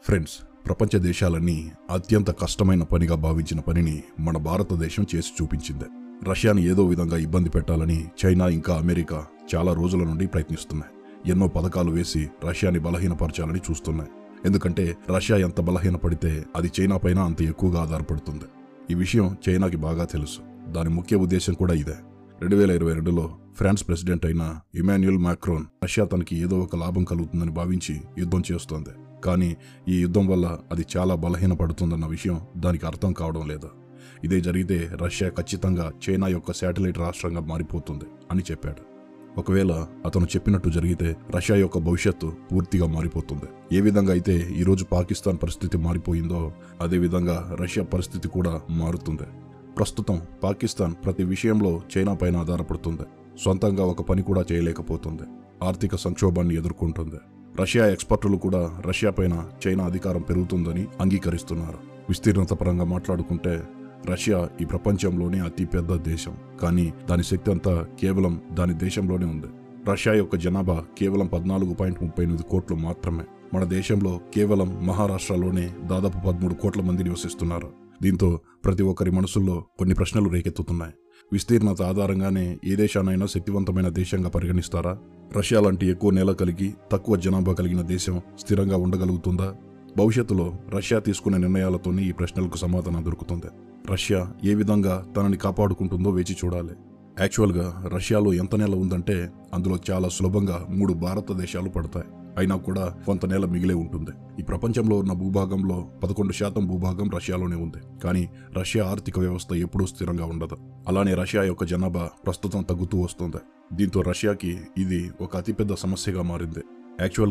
friends ప్రపంచ దేశాలన్నీ అత్యంత కష్టమైన పనిగా భావించిన పనిని మన భారతదేశం చేసి చూపించింది రష్యాని ఏదో విధంగా ఇబ్బంది పెట్టాలని చైనా ఇంకా అమెరికా చాలా రోజుల నుండి ప్రయత్నిస్తున్నాయి ఎన్నో పథకాలు వేసి రష్యాని బలహీనపరచాలని చూస్తున్నాయి ఎందుకంటే రష్యా ఎంత బలహీనపడితే అది చైనా పైన అంత ఎక్కువగా ఆధారపడుతుంది ఈ విషయం చైనాకి బాగా తెలుసు దాని ముఖ్య ఉద్దేశం కూడా ఇదే రెండు వేల ఇరవై రెండులో ఫ్రాన్స్ ప్రెసిడెంట్ అయిన ఇమాన్యుయల్ మాక్రోన్ రష్యా తనకి ఏదో ఒక లాభం కలుగుతుందని భావించి యుద్ధం చేస్తోంది కానీ ఈ యుద్ధం వల్ల అది చాలా బలహీనపడుతుందన్న విషయం దానికి అర్థం కావడం లేదు ఇదే జరిగితే రష్యా ఖచ్చితంగా చైనా యొక్క శాటిలైట్ రాష్ట్రంగా మారిపోతుంది అని చెప్పాడు ఒకవేళ అతను చెప్పినట్టు జరిగితే రష్యా యొక్క భవిష్యత్తు పూర్తిగా మారిపోతుంది ఏ విధంగా అయితే ఈరోజు పాకిస్తాన్ పరిస్థితి మారిపోయిందో అదే విధంగా రష్యా పరిస్థితి కూడా మారుతుంది ప్రస్తుతం పాకిస్తాన్ ప్రతి విషయంలో చైనా పైన ఆధారపడుతుంది సొంతంగా ఒక పని కూడా చేయలేకపోతుంది ఆర్థిక సంక్షోభాన్ని ఎదుర్కొంటుంది రష్యా ఎక్స్పర్టులు కూడా రష్యా పైన చైనా అధికారం పెరుగుతుందని అంగీకరిస్తున్నారు విస్తీర్ణత పరంగా మాట్లాడుకుంటే రష్యా ఈ ప్రపంచంలోనే అతిపెద్ద దేశం కానీ దాని శక్తి అంతా కేవలం దాని దేశంలోనే ఉంది రష్యా యొక్క జనాభా కేవలం పద్నాలుగు పాయింట్ ముప్పై ఎనిమిది కోట్లు మాత్రమే మన దేశంలో కేవలం మహారాష్ట్రలోనే దాదాపు పదమూడు కోట్ల మంది నివసిస్తున్నారు దీంతో ప్రతి ఒక్కరి మనసుల్లో కొన్ని ప్రశ్నలు రేకెత్తుతున్నాయి విస్తీర్ణత ఆధారంగానే ఏ దేశానైనా శక్తివంతమైన దేశంగా పరిగణిస్తారా రష్యా లాంటి ఎక్కువ నేల కలిగి తక్కువ జనాభా కలిగిన దేశం స్థిరంగా ఉండగలుగుతుందా భవిష్యత్తులో రష్యా తీసుకునే నిర్ణయాలతోనే ఈ ప్రశ్నలకు సమాధానం దొరుకుతుంది రష్యా ఏ విధంగా తనని కాపాడుకుంటుందో వేచి చూడాలి యాక్చువల్గా రష్యాలో ఎంత నెల ఉందంటే అందులో చాలా సులభంగా మూడు భారతదేశాలు పడతాయి అయినా కూడా కొంత నేల మిగిలే ఉంటుంది ఈ ప్రపంచంలో ఉన్న భూభాగంలో పదకొండు శాతం భూభాగం రష్యాలోనే ఉంది కానీ రష్యా ఆర్థిక వ్యవస్థ ఎప్పుడూ స్థిరంగా ఉండదు అలానే రష్యా యొక్క జనాభా ప్రస్తుతం తగ్గుతూ వస్తుంది దీంతో రష్యాకి ఇది ఒక అతిపెద్ద సమస్యగా మారింది యాక్చువల్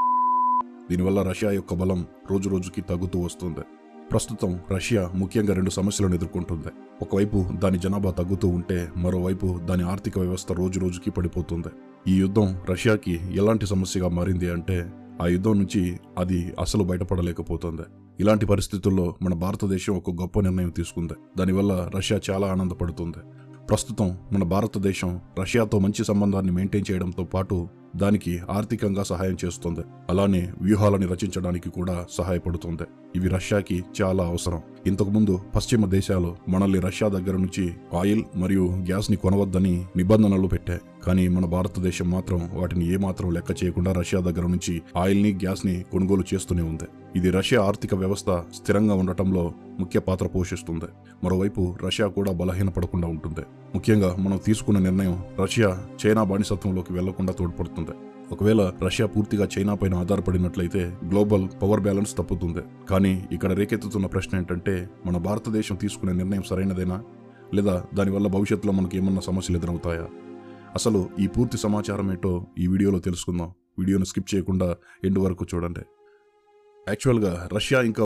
దీనివల్ల రష్యా యొక్క బలం రోజు రోజుకి తగ్గుతూ వస్తుంది ప్రస్తుతం రష్యా ముఖ్యంగా రెండు సమస్యలను ఎదుర్కొంటుంది ఒకవైపు దాని జనాభా తగ్గుతూ ఉంటే మరోవైపు దాని ఆర్థిక వ్యవస్థ రోజు రోజుకి పడిపోతుంది ఈ యుద్ధం రష్యాకి ఎలాంటి సమస్యగా మారింది అంటే ఆ యుద్ధం నుంచి అది అసలు బయటపడలేకపోతుంది ఇలాంటి పరిస్థితుల్లో మన భారతదేశం ఒక గొప్ప నిర్ణయం తీసుకుంది దానివల్ల రష్యా చాలా ఆనందపడుతుంది ప్రస్తుతం మన భారతదేశం రష్యాతో మంచి సంబంధాన్ని మెయింటైన్ చేయడంతో పాటు దానికి ఆర్థికంగా సహాయం చేస్తుంది అలానే వ్యూహాలని రచించడానికి కూడా సహాయపడుతుంది ఇవి రష్యాకి చాలా అవసరం ఇంతకుముందు పశ్చిమ దేశాలు మనల్ని రష్యా దగ్గర నుంచి ఆయిల్ మరియు గ్యాస్ ని కొనవద్దని నిబంధనలు పెట్టాయి కానీ మన భారతదేశం మాత్రం వాటిని ఏమాత్రం లెక్క చేయకుండా రష్యా దగ్గర నుంచి ఆయిల్ ని గ్యాస్ ని కొనుగోలు చేస్తూనే ఉంది ఇది రష్యా ఆర్థిక వ్యవస్థ స్థిరంగా ఉండటంలో ముఖ్య పాత్ర పోషిస్తుంది మరోవైపు రష్యా కూడా బలహీనపడకుండా ఉంటుంది ముఖ్యంగా మనం తీసుకున్న నిర్ణయం రష్యా చైనా బానిసత్వంలోకి వెళ్లకుండా తోడ్పడుతుంది ఒకవేళ రష్యా పూర్తిగా చైనా పైన ఆధారపడినట్లయితే గ్లోబల్ పవర్ బ్యాలెన్స్ తప్పుతుంది కానీ ఇక్కడ రేకెత్తుతున్న ప్రశ్న ఏంటంటే మన భారతదేశం తీసుకునే నిర్ణయం సరైనదేనా లేదా దానివల్ల భవిష్యత్తులో మనకి ఏమన్నా సమస్యలు ఎదురవుతాయా అసలు ఈ పూర్తి సమాచారం ఏంటో ఈ వీడియోలో తెలుసుకుందాం వీడియోను స్కిప్ చేయకుండా ఎండు వరకు చూడండి యాక్చువల్గా రష్యా ఇంకా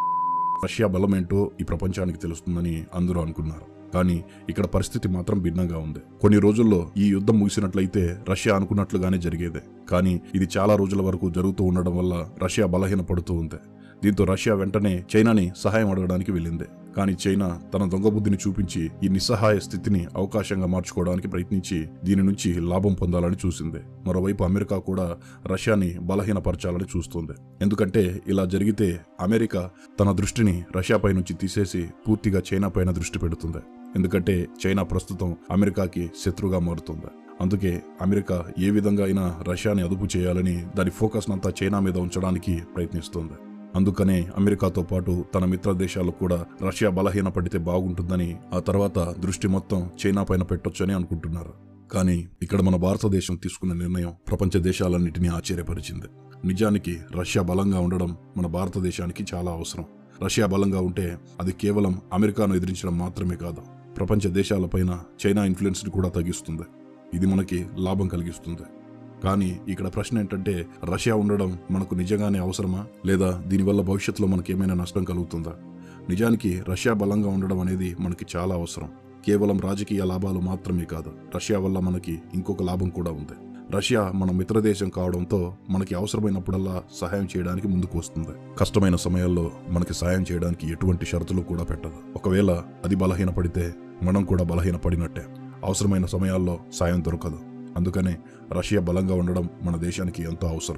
రష్యా బలం ఏంటో ఈ ప్రపంచానికి తెలుస్తుందని అందరూ అనుకున్నారు కానీ ఇక్కడ పరిస్థితి మాత్రం భిన్నంగా ఉంది కొన్ని రోజుల్లో ఈ యుద్ధం ముగిసినట్లయితే రష్యా అనుకున్నట్లుగానే జరిగేదే కానీ ఇది చాలా రోజుల వరకు జరుగుతూ ఉండడం వల్ల రష్యా బలహీనపడుతూ ఉంది దీంతో రష్యా వెంటనే చైనాని సహాయం అడగడానికి వెళ్ళింది కానీ చైనా తన దొంగ బుద్ధిని చూపించి ఈ నిస్సహాయ స్థితిని అవకాశంగా మార్చుకోవడానికి ప్రయత్నించి దీని నుంచి లాభం పొందాలని చూసింది మరోవైపు అమెరికా కూడా రష్యాని బలహీనపరచాలని చూస్తుంది ఎందుకంటే ఇలా జరిగితే అమెరికా తన దృష్టిని రష్యాపై నుంచి తీసేసి పూర్తిగా చైనా పైన దృష్టి పెడుతుంది ఎందుకంటే చైనా ప్రస్తుతం అమెరికాకి శత్రుగా మారుతుంది అందుకే అమెరికా ఏ విధంగా అయినా రష్యాని అదుపు చేయాలని దాని ఫోకస్ అంతా చైనా మీద ఉంచడానికి ప్రయత్నిస్తోంది అందుకనే అమెరికాతో పాటు తన మిత్ర దేశాలు కూడా రష్యా బలహీనపడితే బాగుంటుందని ఆ తర్వాత దృష్టి మొత్తం చైనా పైన పెట్టొచ్చని అనుకుంటున్నారు కానీ ఇక్కడ మన భారతదేశం తీసుకున్న నిర్ణయం ప్రపంచ దేశాలన్నింటినీ ఆశ్చర్యపరిచింది నిజానికి రష్యా బలంగా ఉండడం మన భారతదేశానికి చాలా అవసరం రష్యా బలంగా ఉంటే అది కేవలం అమెరికాను ఎదిరించడం మాత్రమే కాదు ప్రపంచ దేశాలపైన చైనా ఇన్ఫ్లుయెన్స్ని కూడా తగ్గిస్తుంది ఇది మనకి లాభం కలిగిస్తుంది కానీ ఇక్కడ ప్రశ్న ఏంటంటే రష్యా ఉండడం మనకు నిజంగానే అవసరమా లేదా దీనివల్ల భవిష్యత్తులో మనకి ఏమైనా నష్టం కలుగుతుందా నిజానికి రష్యా బలంగా ఉండడం అనేది మనకి చాలా అవసరం కేవలం రాజకీయ లాభాలు మాత్రమే కాదు రష్యా వల్ల మనకి ఇంకొక లాభం కూడా ఉంది రష్యా మన మిత్రదేశం కావడంతో మనకి అవసరమైనప్పుడల్లా సహాయం చేయడానికి ముందుకు వస్తుంది కష్టమైన సమయాల్లో మనకి సహాయం చేయడానికి ఎటువంటి షరతులు కూడా పెట్టదు ఒకవేళ అది బలహీనపడితే మనం కూడా బలహీనపడినట్టే అవసరమైన సమయాల్లో సాయం దొరకదు అందుకనే రష్యా బలంగా ఉండడం మన దేశానికి ఎంతో అవసరం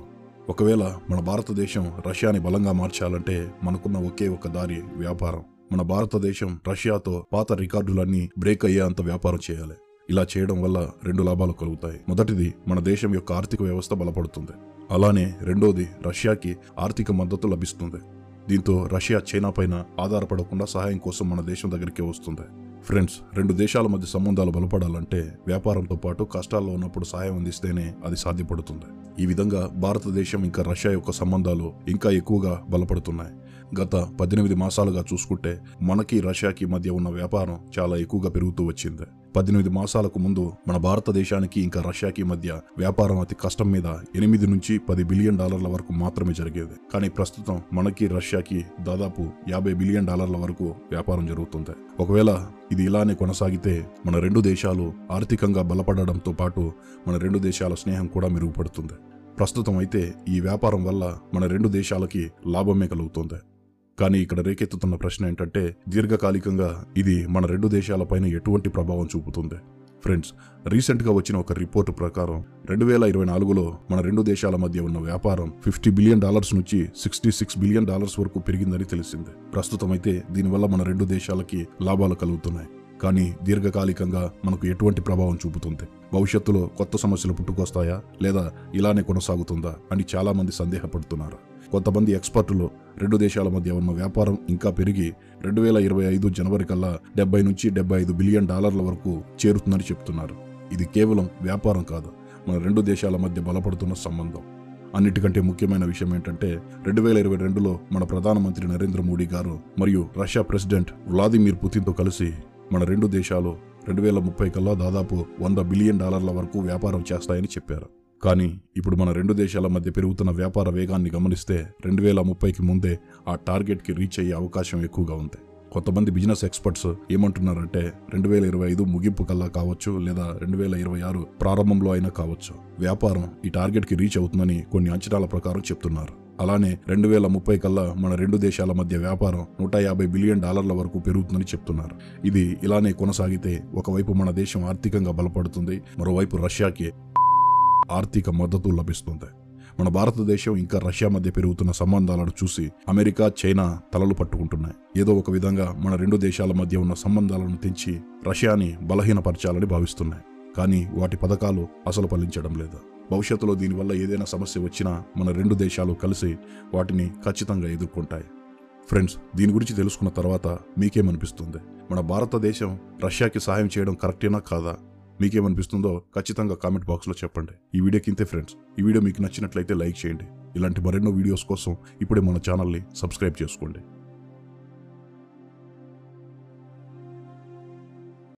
ఒకవేళ మన భారతదేశం రష్యాని బలంగా మార్చాలంటే మనకున్న ఒకే ఒక దారి వ్యాపారం మన భారతదేశం రష్యాతో పాత రికార్డులన్నీ బ్రేక్ అయ్యేంత వ్యాపారం చేయాలి ఇలా చేయడం వల్ల రెండు లాభాలు కలుగుతాయి మొదటిది మన దేశం యొక్క ఆర్థిక వ్యవస్థ బలపడుతుంది అలానే రెండోది రష్యాకి ఆర్థిక మద్దతు లభిస్తుంది దీంతో రష్యా చైనా పైన ఆధారపడకుండా సహాయం కోసం మన దేశం దగ్గరికి వస్తుంది ఫ్రెండ్స్ రెండు దేశాల మధ్య సంబంధాలు బలపడాలంటే వ్యాపారంతో పాటు కష్టాల్లో ఉన్నప్పుడు సహాయం అందిస్తేనే అది సాధ్యపడుతుంది ఈ విధంగా భారతదేశం ఇంకా రష్యా యొక్క సంబంధాలు ఇంకా ఎక్కువగా బలపడుతున్నాయి గత పద్దెనిమిది మాసాలుగా చూసుకుంటే మనకి రష్యాకి మధ్య ఉన్న వ్యాపారం చాలా ఎక్కువగా పెరుగుతూ వచ్చింది పద్దెనిమిది మాసాలకు ముందు మన భారతదేశానికి ఇంకా రష్యాకి మధ్య వ్యాపారం అతి కష్టం మీద ఎనిమిది నుంచి పది బిలియన్ డాలర్ల వరకు మాత్రమే జరిగేది కానీ ప్రస్తుతం మనకి రష్యాకి దాదాపు యాభై బిలియన్ డాలర్ల వరకు వ్యాపారం జరుగుతుంది ఒకవేళ ఇది ఇలానే కొనసాగితే మన రెండు దేశాలు ఆర్థికంగా బలపడడంతో పాటు మన రెండు దేశాల స్నేహం కూడా మెరుగుపడుతుంది ప్రస్తుతం అయితే ఈ వ్యాపారం వల్ల మన రెండు దేశాలకి లాభమే కలుగుతుంది కానీ ఇక్కడ రేకెత్తుతున్న ప్రశ్న ఏంటంటే దీర్ఘకాలికంగా ఇది మన రెండు దేశాలపైన ఎటువంటి ప్రభావం చూపుతుంది ఫ్రెండ్స్ రీసెంట్గా వచ్చిన ఒక రిపోర్టు ప్రకారం రెండు వేల ఇరవై నాలుగులో మన రెండు దేశాల మధ్య ఉన్న వ్యాపారం ఫిఫ్టీ బిలియన్ డాలర్స్ నుంచి సిక్స్టీ సిక్స్ బిలియన్ డాలర్స్ వరకు పెరిగిందని తెలిసింది ప్రస్తుతం అయితే దీనివల్ల మన రెండు దేశాలకి లాభాలు కలుగుతున్నాయి కానీ దీర్ఘకాలికంగా మనకు ఎటువంటి ప్రభావం చూపుతుంది భవిష్యత్తులో కొత్త సమస్యలు పుట్టుకొస్తాయా లేదా ఇలానే కొనసాగుతుందా అని చాలా మంది సందేహపడుతున్నారు కొంతమంది ఎక్స్పర్టులు రెండు దేశాల మధ్య ఉన్న వ్యాపారం ఇంకా పెరిగి రెండు వేల ఇరవై ఐదు జనవరి కల్లా డెబ్బై నుంచి డెబ్బై ఐదు బిలియన్ డాలర్ల వరకు చేరుతుందని చెప్తున్నారు ఇది కేవలం వ్యాపారం కాదు మన రెండు దేశాల మధ్య బలపడుతున్న సంబంధం అన్నిటికంటే ముఖ్యమైన విషయం ఏంటంటే రెండు వేల ఇరవై రెండులో మన ప్రధానమంత్రి నరేంద్ర మోడీ గారు మరియు రష్యా ప్రెసిడెంట్ వ్లాదిమిర్ పుతిన్తో కలిసి మన రెండు దేశాలు రెండు వేల ముప్పై కల్లా దాదాపు వంద బిలియన్ డాలర్ల వరకు వ్యాపారం చేస్తాయని చెప్పారు కానీ ఇప్పుడు మన రెండు దేశాల మధ్య పెరుగుతున్న వ్యాపార వేగాన్ని గమనిస్తే రెండు వేల ముప్పైకి ముందే ఆ టార్గెట్కి రీచ్ అయ్యే అవకాశం ఎక్కువగా ఉంది కొంతమంది బిజినెస్ ఎక్స్పర్ట్స్ ఏమంటున్నారంటే రెండు వేల ఇరవై ఐదు ముగింపు కల్లా కావచ్చు లేదా రెండు వేల ఇరవై ఆరు ప్రారంభంలో అయినా కావచ్చు వ్యాపారం ఈ టార్గెట్కి రీచ్ అవుతుందని కొన్ని అంచనాల ప్రకారం చెప్తున్నారు అలానే రెండు వేల ముప్పై కల్లా మన రెండు దేశాల మధ్య వ్యాపారం నూట యాభై బిలియన్ డాలర్ల వరకు పెరుగుతుందని చెప్తున్నారు ఇది ఇలానే కొనసాగితే ఒకవైపు మన దేశం ఆర్థికంగా బలపడుతుంది మరోవైపు రష్యాకి ఆర్థిక మద్దతు లభిస్తుంది మన భారతదేశం ఇంకా రష్యా మధ్య పెరుగుతున్న సంబంధాలను చూసి అమెరికా చైనా తలలు పట్టుకుంటున్నాయి ఏదో ఒక విధంగా మన రెండు దేశాల మధ్య ఉన్న సంబంధాలను తెంచి రష్యాని బలహీనపరచాలని భావిస్తున్నాయి కానీ వాటి పథకాలు అసలు ఫలించడం లేదు భవిష్యత్తులో దీనివల్ల ఏదైనా సమస్య వచ్చినా మన రెండు దేశాలు కలిసి వాటిని ఖచ్చితంగా ఎదుర్కొంటాయి ఫ్రెండ్స్ దీని గురించి తెలుసుకున్న తర్వాత మీకేమనిపిస్తుంది మన భారతదేశం రష్యాకి సహాయం చేయడం కరెక్టేనా కాదా మీకేమనిపిస్తుందో ఖచ్చితంగా కామెంట్ బాక్స్లో చెప్పండి ఈ వీడియోకి ఇంతే ఫ్రెండ్స్ ఈ వీడియో మీకు నచ్చినట్లయితే లైక్ చేయండి ఇలాంటి మరెన్నో వీడియోస్ కోసం ఇప్పుడే మన ఛానల్ని సబ్స్క్రైబ్ చేసుకోండి